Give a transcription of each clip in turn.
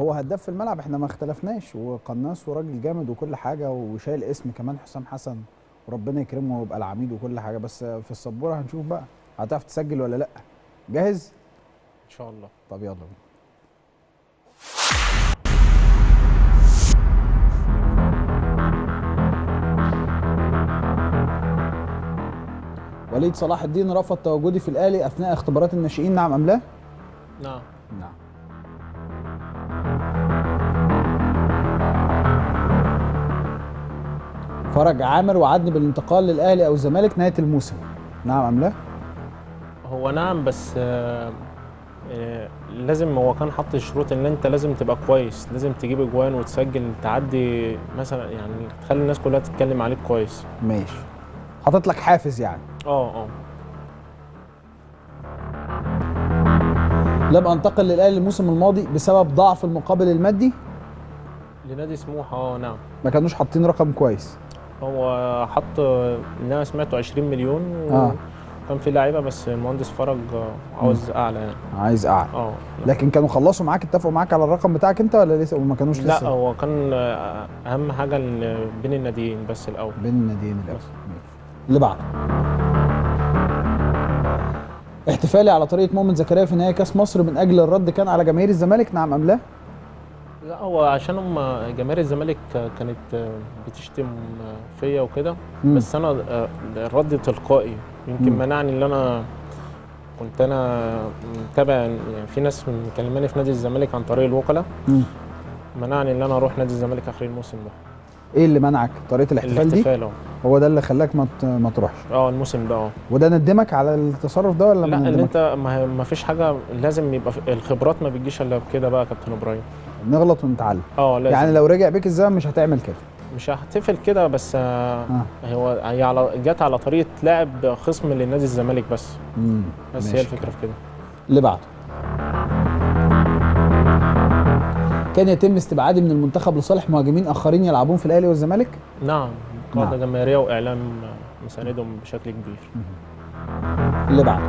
هو هداف في الملعب احنا ما اختلفناش وقناص وراجل جامد وكل حاجه وشايل اسم كمان حسام حسن وربنا يكرمه ويبقى العميد وكل حاجه بس في السبوره هنشوف بقى هتعرف تسجل ولا لا جاهز ان شاء الله طب يلا بينا وليد صلاح الدين رفض تواجدي في الاهلي اثناء اختبارات الناشئين نعم ام لا؟ نعم نعم فرج عامر وعدني بالانتقال للاهلي او الزمالك نهايه الموسم نعم ام لا؟ هو نعم بس آه، آه، لازم هو كان حط شروط ان انت لازم تبقى كويس لازم تجيب اجوان وتسجل تعدي مثلا يعني تخلي الناس كلها تتكلم عليك كويس ماشي حاطط لك حافز يعني اه اه لم انتقل للاهلي الموسم الماضي بسبب ضعف المقابل المادي لنادي سموحه اه نعم ما كانوش حاطين رقم كويس هو حط اللي انا سمعته 20 مليون آه. وكان في لعيبه بس المهندس فرج آه، عاوز اعلى يعني عايز اعلى اه لكن كانوا خلصوا معاك اتفقوا معاك على الرقم بتاعك انت ولا لسه وما كانوش لا لسه هو كان آه، اهم حاجه إن بين الناديين بس الاول بين الناديين الاول ماشي. اللي بعده احتفالي على طريقه مؤمن زكريا في نهائي كاس مصر من اجل الرد كان على جماهير الزمالك نعم ام لا؟ لا هو عشان هم جماهير الزمالك كانت بتشتم فيا وكده مم. بس انا الرد تلقائي يمكن مم. منعني ان انا كنت انا متابع يعني في ناس مكلماني في نادي الزمالك عن طريق الوكلاء مم. منعني ان انا اروح نادي الزمالك اخر الموسم ده ايه اللي منعك طريقه الاحتفال دي الاحتفال اه هو ده اللي خلاك ما ت- ما تروحش اه الموسم ده اه وده ندمك على التصرف ده ولا لا ما ان ندمك انت ما هي- ما فيش حاجه لازم يبقى في الخبرات ما بتجيش الا بكده بقى يا كابتن ابراهيم نغلط ونتعلم اه لازم يعني لو رجع بيك الزمن مش هتعمل كده مش هحتفل كده بس آه اه هو هي على جت على طريقه لعب خصم لنادي الزمالك بس مم. بس ماشي. هي الفكره في كده اللي بعده كان يتم استبعادي من المنتخب لصالح مهاجمين اخرين يلعبون في الاهلي والزمالك نعم قاعده نعم. جماهيريه واعلام مساندهم بشكل كبير اللي بعده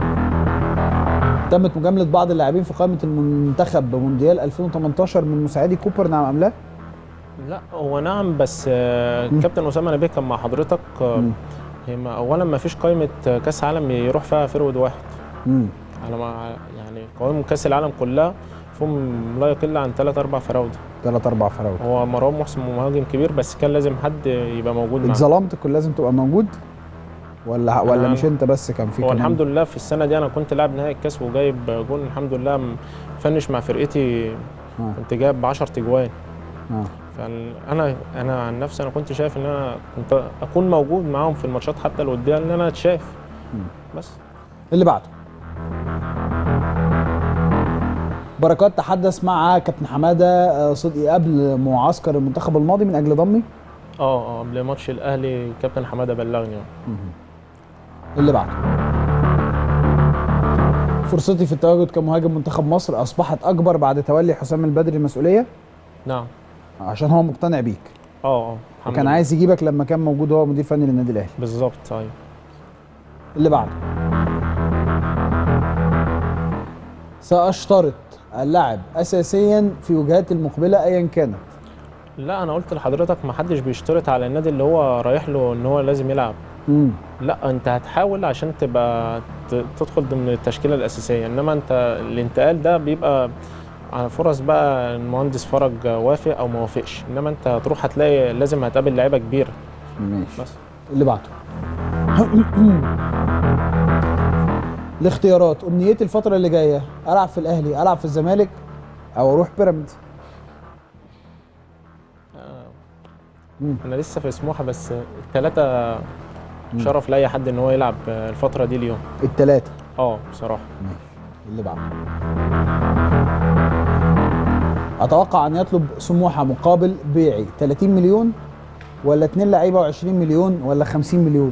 تمت مجامله بعض اللاعبين في قائمه المنتخب بمونديال 2018 من مساعدي كوبر نعم ام لا؟ لا هو نعم بس آه، مم. كابتن اسامه نبيه كان مع حضرتك آه، مم. هي ما- اولا ما فيش قائمه آه، كاس عالم يروح فيها فرود واحد مم. على ما يعني قوائم كاس العالم كلها فيهم لا يقل عن ثلاث اربع فراوده ثلاث اربع فراوده هو مروان محسن مهاجم كبير بس كان لازم حد يبقى موجود معاه اتظلمت كنت لازم تبقى موجود ولا ولا أنا- مش انت بس كان في هو كمان الحمد لله في السنه دي انا كنت لاعب نهائي الكاس وجايب جون الحمد لله مفنش مع فرقتي اه كنت جايب 10 تجوان اه فانا انا عن نفسي انا كنت شايف ان انا كنت اكون موجود معاهم في الماتشات حتى الوديه ان انا اتشاف مم. بس اللي بعده بركات تحدث مع كابتن حماده آه، صدقي قبل معسكر المنتخب الماضي من اجل ضمي اه اه قبل ماتش الاهلي كابتن حماده بلغني اللي بعده فرصتي في التواجد كمهاجم منتخب مصر اصبحت اكبر بعد تولي حسام البدري المسؤوليه نعم عشان هو مقتنع بيك اه اه الحمد وكان لله. عايز يجيبك لما كان موجود هو مدير فني للنادي الاهلي بالظبط ايوه اللي بعده ساشترط اللعب اساسيا في وجهات المقبله ايا كانت لا انا قلت لحضرتك ما حدش بيشترط على النادي اللي هو رايح له ان هو لازم يلعب امم لا انت هتحاول عشان تبقى ت- تدخل ضمن التشكيله الاساسيه انما انت الانتقال ده بيبقى على فرص بقى المهندس فرج وافق او ما وافقش انما انت هتروح هتلاقي لازم هتقابل لعيبه كبيره ماشي بس اللي بعده الاختيارات امنيتي الفتره اللي جايه العب في الاهلي العب في الزمالك او اروح بيراميدز مم. انا لسه في سموحه بس الثلاثه شرف لاي حد ان هو يلعب الفتره دي اليوم الثلاثه اه بصراحه ماشي اللي بعده اتوقع ان يطلب سموحه مقابل بيعي 30 مليون ولا 2 لعيبه و20 مليون ولا 50 مليون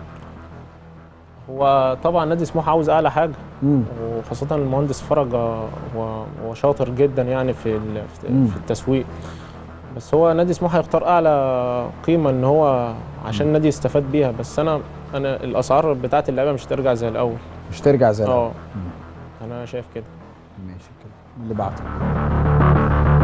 هو طبعا نادي سموحه عاوز اعلى حاجه امم وخاصة المهندس فرج هو هو شاطر جدا يعني في ال- مم. في التسويق بس هو نادي سموحة يختار أعلى قيمة إن هو عشان النادي يستفاد بيها بس أنا أنا الأسعار بتاعة اللعيبة مش هترجع زي الأول مش ترجع زي الأول. اه أنا شايف كده ماشي كده اللي بعده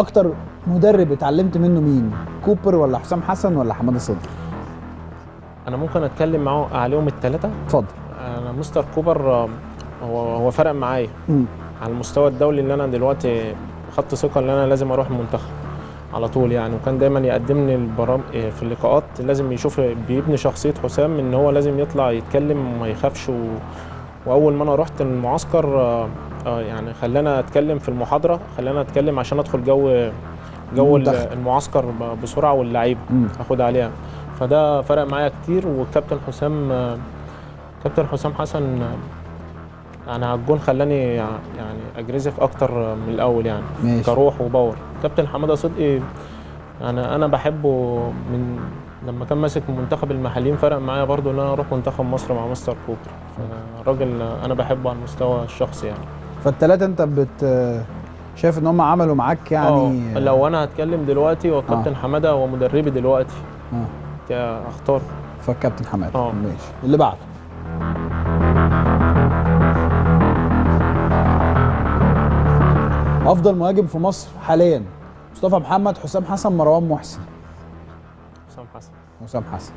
اكتر مدرب اتعلمت منه مين كوبر ولا حسام حسن ولا حماده صدقي انا ممكن اتكلم معه عليهم الثلاثه اتفضل انا مستر كوبر آه، هو هو فرق معايا مم. على المستوى الدولي اللي انا دلوقتي خدت ثقه ان انا لازم اروح المنتخب على طول يعني وكان دايما يقدمني البرام في اللقاءات لازم يشوف بيبني شخصيه حسام ان هو لازم يطلع يتكلم وما يخافش و... واول ما انا رحت المعسكر آه، آه، يعني خلانا اتكلم في المحاضره خلانا اتكلم عشان ادخل جو جو المنتخب. المعسكر ب- بسرعه واللعيبه مم. اخد عليها فده فرق معايا كتير والكابتن حسام آه، كابتن حسام حسن آه، يعني على الجون خلاني يع- يعني اجريزف اكتر من الاول يعني ماشي كروح وباور كابتن حماده صدقي يعني انا بحبه من لما كان ماسك منتخب المحليين فرق معايا برضو ان انا اروح منتخب مصر مع مستر كوبر راجل انا بحبه على المستوى الشخصي يعني فالتلاته انت بت شايف ان هم عملوا معاك يعني آه، لو انا هتكلم دلوقتي وكابتن حماده هو مدربي دلوقتي آه. اختار فالكابتن حماده آه. ماشي اللي بعده افضل مهاجم في مصر حاليا مصطفى محمد حسام حسن مروان محسن حسام حسن حسام حسن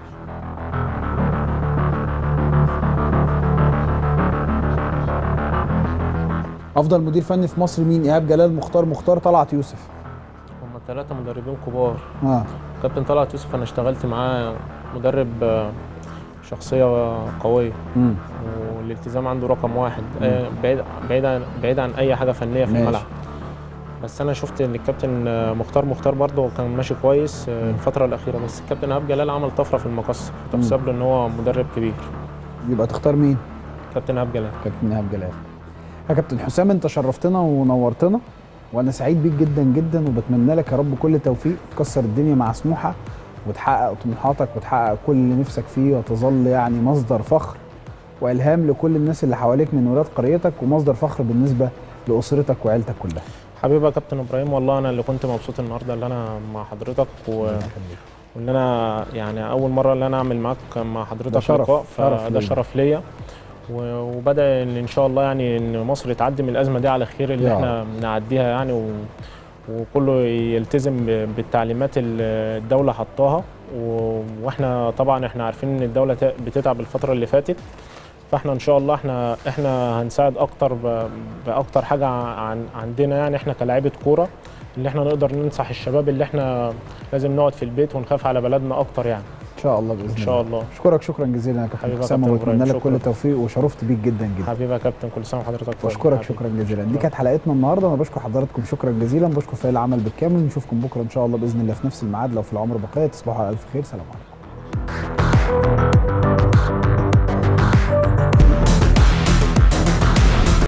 افضل مدير فني في مصر مين ايهاب جلال مختار مختار طلعت يوسف هم ثلاثه مدربين كبار اه كابتن طلعت يوسف انا اشتغلت معاه مدرب آه، شخصيه قويه امم والالتزام عنده رقم واحد آه، بعيد بعيد عن بعيد عن اي حاجه فنيه في ماشي. الملعب بس انا شفت ان الكابتن آه، مختار مختار برضه كان ماشي كويس آه، الفتره الاخيره بس الكابتن ايهاب جلال عمل طفره في المقص تحسب له ان هو مدرب كبير يبقى تختار مين كابتن ايهاب جلال كابتن ايهاب جلال يا كابتن حسام انت شرفتنا ونورتنا وانا سعيد بيك جدا جدا وبتمنى لك يا رب كل توفيق تكسر الدنيا مع سموحه وتحقق طموحاتك وتحقق كل اللي نفسك فيه وتظل يعني مصدر فخر والهام لكل الناس اللي حواليك من ولاد قريتك ومصدر فخر بالنسبه لاسرتك وعيلتك كلها حبيبي يا كابتن ابراهيم والله انا اللي كنت مبسوط النهارده اللي انا مع حضرتك و... وان انا يعني اول مره اللي انا اعمل معاك مع ده حضرتك شرف، لقاء شرف فده ليا. شرف ليا و- وبدا ان ان شاء الله يعني ان مصر تعدي من الازمه دي على خير اللي يا احنا نعديها يعني و... وكله يلتزم ب- بالتعليمات اللي الدوله حطاها و... واحنا طبعا احنا عارفين ان الدوله ت- بتتعب الفتره اللي فاتت فاحنا ان شاء الله احنا احنا هنساعد اكتر ب... باكتر حاجه عن عندنا يعني احنا كلاعيبه كوره اللي احنا نقدر ننصح الشباب اللي احنا لازم نقعد في البيت ونخاف على بلدنا اكتر يعني ان شاء الله باذن ان شاء الله اشكرك شكرا جزيلا يا كابتن حبيبي يا حسام كابتن وبتمنى إبراهيم، لك كل شكرا. التوفيق وشرفت بيك جدا جدا حبيبي يا كابتن كل سنه وحضرتك طيب بشكرك حبيبي. شكرا جزيلا دي كانت حلقتنا النهارده انا بشكر حضراتكم شكرا جزيلا بشكر فريق العمل بالكامل نشوفكم بكره ان شاء الله باذن الله في نفس الميعاد لو في العمر بقيه تصبحوا على الف خير سلام عليكم